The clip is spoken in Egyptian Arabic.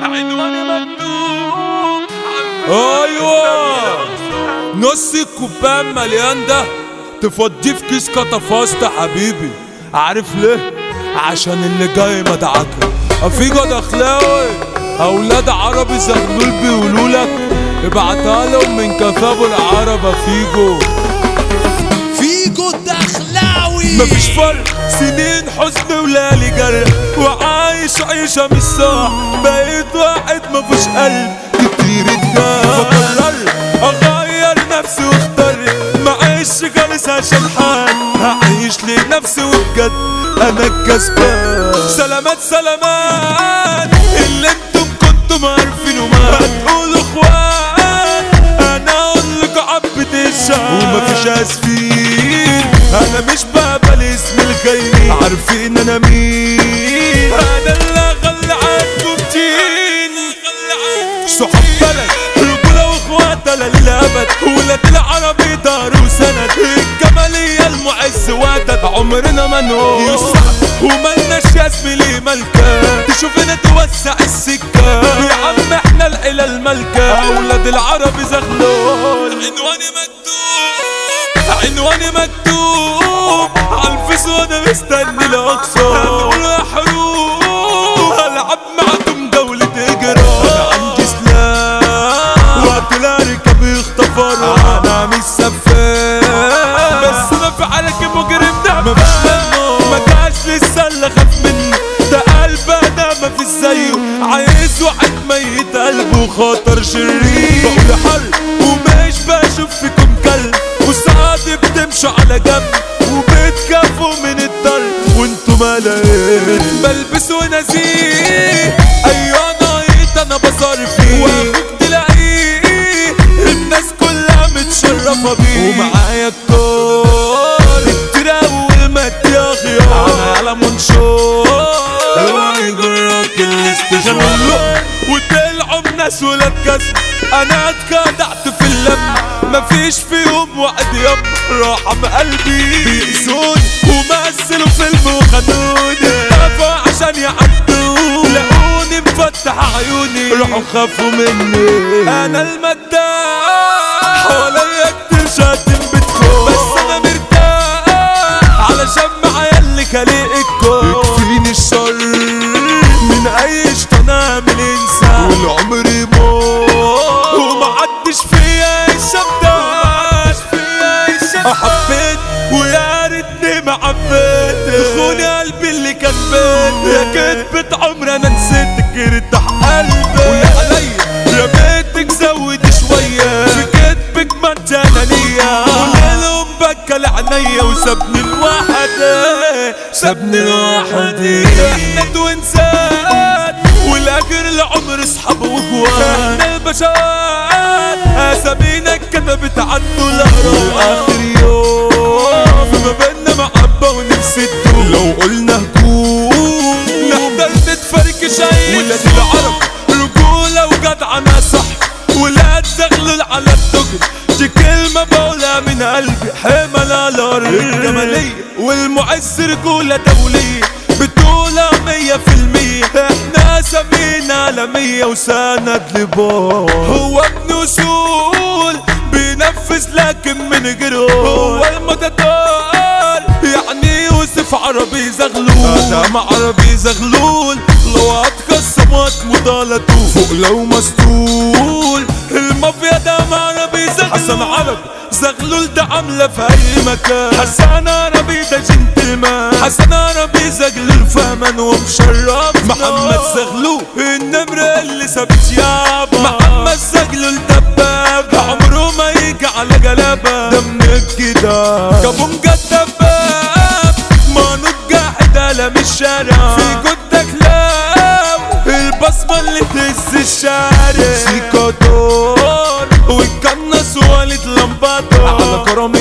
عنواني مكتوب ايوه نص الكوبايه مليان ده تفضيه في كيس كتفاست يا حبيبي عارف ليه عشان اللي جاي مدعكه افيجو دخلاوي اولاد عربي زغلول بيقولوا لك ابعتها لهم من كفابو العرب افيجو فيجو الدخلاوي مفيش فرق سنين حزن وليالي جرح وعايش عيشة مش صح بقيت واحد مفيش قلب كتير اتجاه فقرر اغير نفسي واختار معيش جالس عشان حال هعيش لنفسي وبجد انا الكسبان سلامات سلامات اللي انتم كنتم عارفين وما هتقولوا اخوان انا اقول لكم عبة الشعب ومفيش اسفين انا مش بقبل اسم الخاينين عارفين انا مين انا اللي غلى عنكم تين صحاب بلد رجولة واخواتها للابد ولاد العربي دار وسند الجمالية المعز وادد عمرنا ما نوسع وملناش يا زميلي ملكة تشوفنا توسع السكة يا عم احنا العيلة الملكة اولاد العربي زغلول عنواني مكتوب عنواني مكتوب عالفيس وانا مستني الاقصى هنقول يا حروب هلعب معكم دولة اجرام انا عندي سلاح وقت لا ركب يختفر انا مش سفاح بس انا في حالك مجرم ده مفيش منه ما جاش لسه اللي خاف منه ده قلب انا ما في زيه عايز واحد ميت قلبه خطر شرير بقول حل ومش بشوف فيكم كلب وسعادي بتمشوا على جنب وبتكافوا من الضرب وانتوا ملايين بلبس ونزيه ايوه نايت انا بصرف فيه واخوك تلاقيه الناس كلها متشرفة بيه ومعايا الكل التراوي المادية خيار انا على منشور اوعى يجرك الاستشهاد وطلعوا بناس ولاد كسب انا اتكدعت في اللم مفيش فيهم واحد يم رحم قلبي بيأذوني ومثلوا فيلم وخدوني اختفوا عشان يعدوا لقوني مفتح عيوني راحوا خافوا مني انا المداح حواليا كتير شاتم بتكون بس انا مرتاح علشان معايا اللي خليق الكون يكفيني الشر من اي شيطان اعمل انسان والعمر يموت ومعدش فيا الشبدة حبيت ويا ريتني ما حبيت خوني قلبي اللي كان بيت يا كدبة عمري انا نسيتك ارتاح قلبي ويا عليا رميتك زود شوية في كدبك ما انت انانية وليلهم بكى لعينيا وسابني لوحدي سابني لوحدي احنا توينسات والاخر العمر اصحاب واخوان احنا البشر اسامينا اتكتبت عنه الاهرام واخر يوم فما بينا محبه ونفس الدوم لو قلنا هجوم نحتاج نتفركش عين ولاد العرب رجوله وجدعنه صح ولاد زغلول على الدجل دي كلمة بقولها من قلبي حمل على الأرض الجمالية والمعز رجولة دولية بطولة مية في المية احنا سمينا عالمية وسند لبار هو ابن وصول بينفذ لكن من غير هو المتدار يعني يوسف عربي زغلول ادم عربي زغلول لو هتقسم مضالته فوق لو مسطول المافيا ده عربي زغلول حسن عرب زغلول ده عامله في اي مكان حسن عربي ده جنتلمان حسن عربي زغلول فهمان ومشرف محمد زغلول النمر اللي ثابت يابا محمد زغلول دباب عمره ما يجي على جلابه ده من الجدار كابونجا الدباب ما نجاحد على الشارع في جدك لاو البصمة اللي تهز الشارع سيكادور والكنس والد لمبادور على كرم